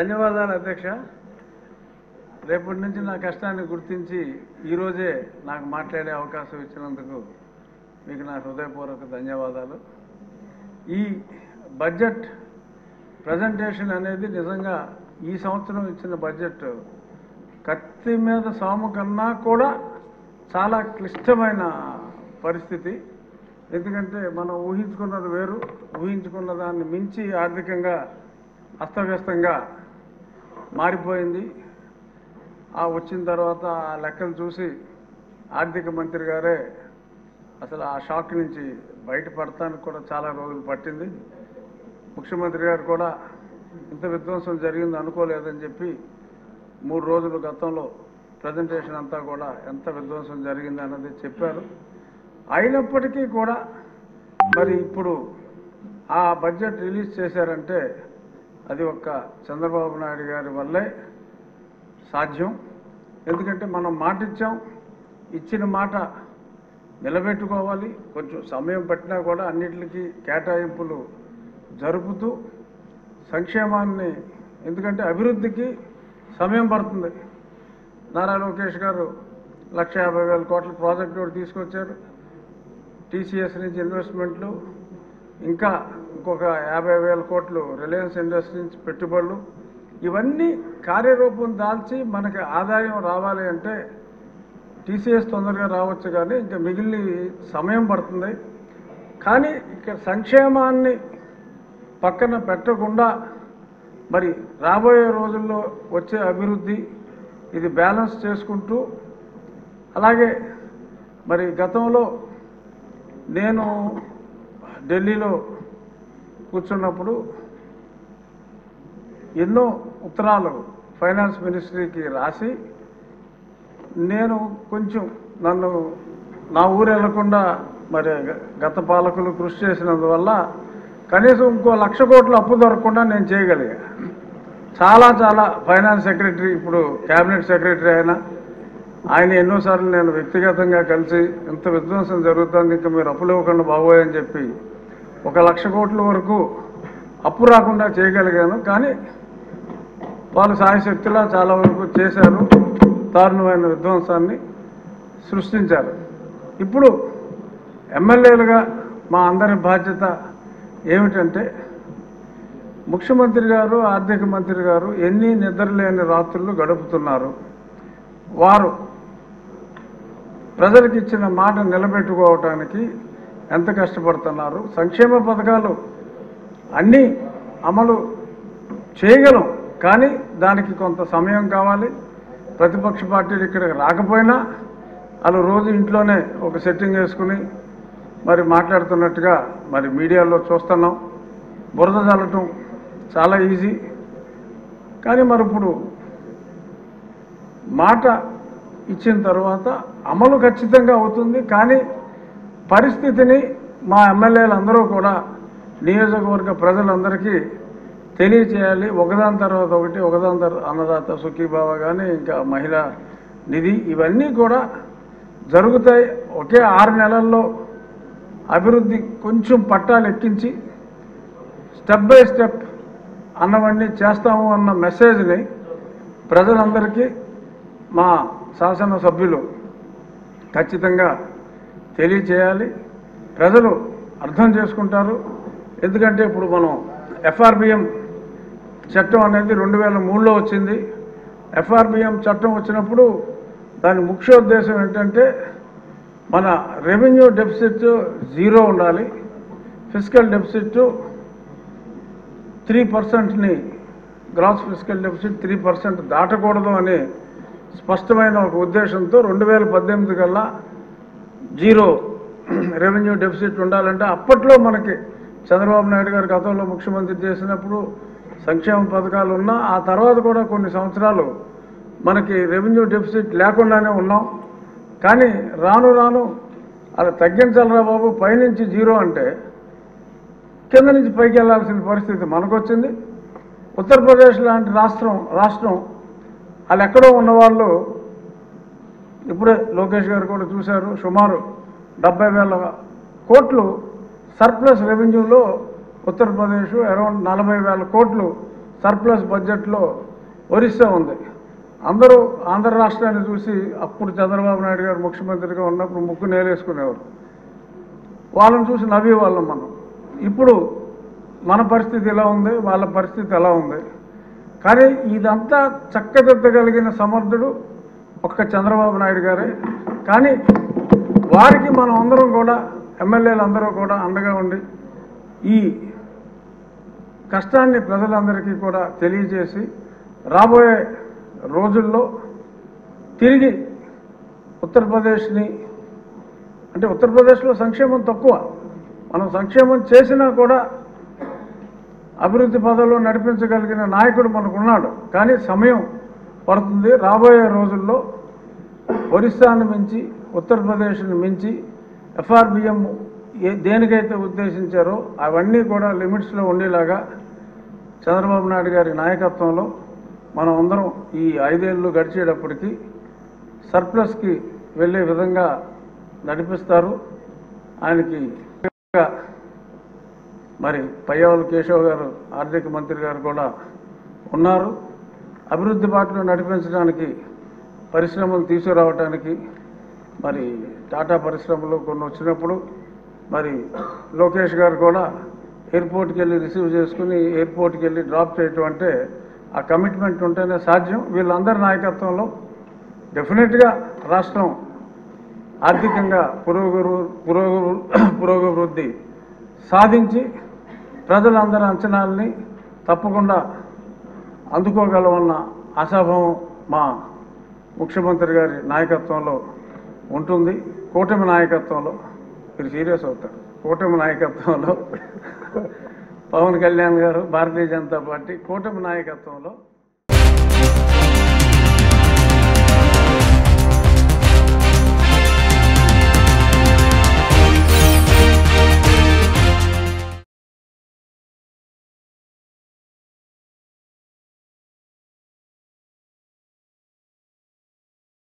ధన్యవాదాలు అధ్యక్ష రేపటి నుంచి నా కష్టాన్ని గుర్తించి ఈరోజే నాకు మాట్లాడే అవకాశం ఇచ్చినందుకు మీకు నా హృదయపూర్వక ధన్యవాదాలు ఈ బడ్జెట్ ప్రజెంటేషన్ అనేది నిజంగా ఈ సంవత్సరం ఇచ్చిన బడ్జెట్ కత్తి మీద సాము కన్నా కూడా చాలా క్లిష్టమైన పరిస్థితి ఎందుకంటే మనం ఊహించుకున్నది వేరు ఊహించుకున్న దాన్ని మించి ఆర్థికంగా అస్తవ్యస్తంగా మారిపోయింది ఆ వచ్చిన తర్వాత ఆ లెక్కలు చూసి ఆర్థిక మంత్రి గారే అసలు ఆ షాక్ నుంచి బయటపడటానికి కూడా చాలా రోజులు పట్టింది ముఖ్యమంత్రి గారు కూడా ఇంత విధ్వంసం జరిగింది అనుకోలేదని చెప్పి మూడు రోజులు గతంలో ప్రజెంటేషన్ అంతా కూడా ఎంత విధ్వంసం జరిగింది అన్నది చెప్పారు అయినప్పటికీ కూడా మరి ఇప్పుడు ఆ బడ్జెట్ రిలీజ్ చేశారంటే అది ఒక్క చంద్రబాబు నాయుడు గారి వల్లే సాధ్యం ఎందుకంటే మనం మాట ఇచ్చాం ఇచ్చిన మాట నిలబెట్టుకోవాలి కొంచెం సమయం పట్టినా కూడా అన్నిటికీ కేటాయింపులు జరుపుతూ సంక్షేమాన్ని ఎందుకంటే అభివృద్ధికి సమయం పడుతుంది నారా లోకేష్ గారు లక్ష యాభై వేల కోట్ల ప్రాజెక్టు ఒకటి తీసుకొచ్చారు టీసీఎస్ నుంచి ఇన్వెస్ట్మెంట్లు ఇంకా ఇంకొక యాభై వేల కోట్లు రిలయన్స్ ఇండస్ట్రీ నుంచి పెట్టుబడులు ఇవన్నీ కార్యరూపం దాల్చి మనకి ఆదాయం రావాలి అంటే టీసీఎస్ తొందరగా రావచ్చు కానీ ఇంకా మిగిలిన సమయం పడుతుంది కానీ ఇక్కడ సంక్షేమాన్ని పక్కన పెట్టకుండా మరి రాబోయే రోజుల్లో వచ్చే అభివృద్ధి ఇది బ్యాలెన్స్ చేసుకుంటూ అలాగే మరి గతంలో నేను ఢిల్లీలో కూర్చున్నప్పుడు ఎన్నో ఉత్తరాలు ఫైనాన్స్ మినిస్ట్రీకి రాసి నేను కొంచెం నన్ను నా ఊరు వెళ్లకుండా మరి గ- గత పాలకులు కృషి చేసినందువల్ల కనీసం ఇంకో లక్ష కోట్ల అప్పు దొరకకుండా నేను చేయగలిగా చాలా చాలా ఫైనాన్స్ సెక్రటరీ ఇప్పుడు క్యాబినెట్ సెక్రటరీ అయినా ఆయన ఎన్నోసార్లు నేను వ్యక్తిగతంగా కలిసి ఇంత విధ్వంసం జరుగుతుంది ఇంకా మీరు అప్పులు ఇవ్వకుండా బాగోయని చెప్పి ఒక లక్ష కోట్ల వరకు అప్పు రాకుండా చేయగలిగాను కానీ వాళ్ళు సాయశక్తిలా చాలా వరకు చేశారు దారుణమైన విధ్వంసాన్ని సృష్టించారు ఇప్పుడు ఎమ్మెల్యేలుగా మా అందరి బాధ్యత ఏమిటంటే ముఖ్యమంత్రి గారు ఆర్థిక మంత్రి గారు ఎన్ని నిద్రలేని రాత్రులు గడుపుతున్నారు వారు ప్రజలకు ఇచ్చిన మాట నిలబెట్టుకోవటానికి ఎంత కష్టపడుతున్నారు సంక్షేమ పథకాలు అన్నీ అమలు చేయగలం కానీ దానికి కొంత సమయం కావాలి ప్రతిపక్ష పార్టీలు ఇక్కడికి రాకపోయినా వాళ్ళు రోజు ఇంట్లోనే ఒక సెట్టింగ్ వేసుకుని మరి మాట్లాడుతున్నట్టుగా మరి మీడియాలో చూస్తున్నాం బురద చల్లటం చాలా ఈజీ కానీ మరి ఇప్పుడు మాట ఇచ్చిన తర్వాత అమలు ఖచ్చితంగా అవుతుంది కానీ పరిస్థితిని మా ఎమ్మెల్యేలు అందరూ కూడా నియోజకవర్గ ప్రజలందరికీ తెలియచేయాలి ఒకదాని తర్వాత ఒకటి ఒకదాని తర్వాత అన్నదాత సుఖీభావ కానీ ఇంకా మహిళా నిధి ఇవన్నీ కూడా జరుగుతాయి ఒకే ఆరు నెలల్లో అభివృద్ధి కొంచెం పట్టాలు ఎక్కించి స్టెప్ బై స్టెప్ అన్నవన్నీ చేస్తాము అన్న మెసేజ్ని ప్రజలందరికీ మా శాసనసభ్యులు ఖచ్చితంగా తెలియచేయాలి ప్రజలు అర్థం చేసుకుంటారు ఎందుకంటే ఇప్పుడు మనం ఎఫ్ఆర్బిఎం చట్టం అనేది రెండు వేల మూడులో వచ్చింది ఎఫ్ఆర్బిఎం చట్టం వచ్చినప్పుడు దాని ముఖ్యోద్దేశం ఏంటంటే మన రెవెన్యూ డెఫిసిట్ జీరో ఉండాలి ఫిజికల్ డెఫిసిట్ త్రీ పర్సెంట్ని gross physical deficit three percent దాటకూడదు అనే స్పష్టమైన ఒక ఉద్దేశంతో రెండు వేల పద్దెనిమిది కల్లా జీరో రెవెన్యూ డెఫిసిట్ ఉండాలంటే అప్పట్లో మనకి చంద్రబాబు నాయుడు గారు గతంలో ముఖ్యమంత్రి చేసినప్పుడు సంక్షేమ పథకాలు ఉన్నా ఆ తర్వాత కూడా కొన్ని సంవత్సరాలు మనకి రెవెన్యూ డెఫిసిట్ లేకుండానే ఉన్నాం కానీ రాను రాను అలా తగ్గించాలరా బాబు పైనుంచి జీరో అంటే కింద నుంచి పైకి వెళ్లాల్సిన పరిస్థితి మనకు వచ్చింది ఉత్తరప్రదేశ్ లాంటి రాష్ట్రం రాష్ట్రం వాళ్ళు ఎక్కడో ఉన్నవాళ్ళు ఇప్పుడే లోకేష్ గారు కూడా చూశారు సుమారు డెబ్బై వేల కోట్లు సర్ప్లస్ రెవెన్యూలో ఉత్తరప్రదేశ్ అరౌండ్ నలభై వేల కోట్లు సర్ప్లస్ బడ్జెట్లో ఒరిస్సా ఉంది అందరూ ఆంధ్ర రాష్ట్రాన్ని చూసి అప్పుడు చంద్రబాబు నాయుడు గారు ముఖ్యమంత్రిగా ఉన్నప్పుడు ముక్కు నేలేసుకునేవారు వాళ్ళని చూసి నవ్వేవాళ్ళం మనం ఇప్పుడు మన పరిస్థితి ఎలా ఉంది వాళ్ళ పరిస్థితి ఎలా ఉంది కానీ ఇదంతా చక్కదిద్దగలిగిన సమర్థుడు ఒక్క చంద్రబాబు నాయుడు గారే కానీ వారికి మనం అందరం కూడా ఎమ్మెల్యేలు అందరూ కూడా అండగా ఉండి ఈ కష్టాన్ని ప్రజలందరికీ కూడా తెలియజేసి రాబోయే రోజుల్లో తిరిగి ఉత్తరప్రదేశ్ని అంటే ఉత్తరప్రదేశ్లో సంక్షేమం తక్కువ మనం సంక్షేమం చేసినా కూడా అభివృద్ధి పదంలో నడిపించగలిగిన నాయకుడు మనకున్నాడు కానీ సమయం పడుతుంది రాబోయే రోజుల్లో ఒరిస్సాను మించి ఉత్తరప్రదేశ్ను మించి ఎఫ్ఆర్బిఎం ఏ దేనికైతే ఉద్దేశించారో అవన్నీ కూడా లిమిట్స్లో ఉండేలాగా చంద్రబాబు నాయుడు గారి నాయకత్వంలో మనం అందరం ఈ ఐదేళ్ళు గడిచేటప్పటికి సర్ప్లస్కి వెళ్ళే విధంగా నడిపిస్తారు ఆయనకి మరి పయ్యావుల కేశవ్ గారు ఆర్థిక మంత్రి గారు కూడా ఉన్నారు అభివృద్ధి బాటలో నడిపించడానికి పరిశ్రమలు తీసుకురావడానికి మరి టాటా పరిశ్రమలు కొన్ని వచ్చినప్పుడు మరి లోకేష్ గారు కూడా ఎయిర్పోర్ట్కి వెళ్ళి రిసీవ్ చేసుకుని ఎయిర్పోర్ట్కి వెళ్ళి డ్రాప్ చేయటం అంటే ఆ కమిట్మెంట్ ఉంటేనే సాధ్యం వీళ్ళందరి నాయకత్వంలో డెఫినెట్గా రాష్ట్రం ఆర్థికంగా పురోగరు పురోగరు పురోగవృద్ధి సాధించి ప్రజలందరి అంచనాలని తప్పకుండా అందుకోగలమన్న ఆశాభావం మా ముఖ్యమంత్రి గారి నాయకత్వంలో ఉంటుంది కూటమి నాయకత్వంలో మీరు సీరియస్ అవుతారు కూటమి నాయకత్వంలో పవన్ కళ్యాణ్ గారు భారతీయ జనతా పార్టీ కూటమి నాయకత్వంలో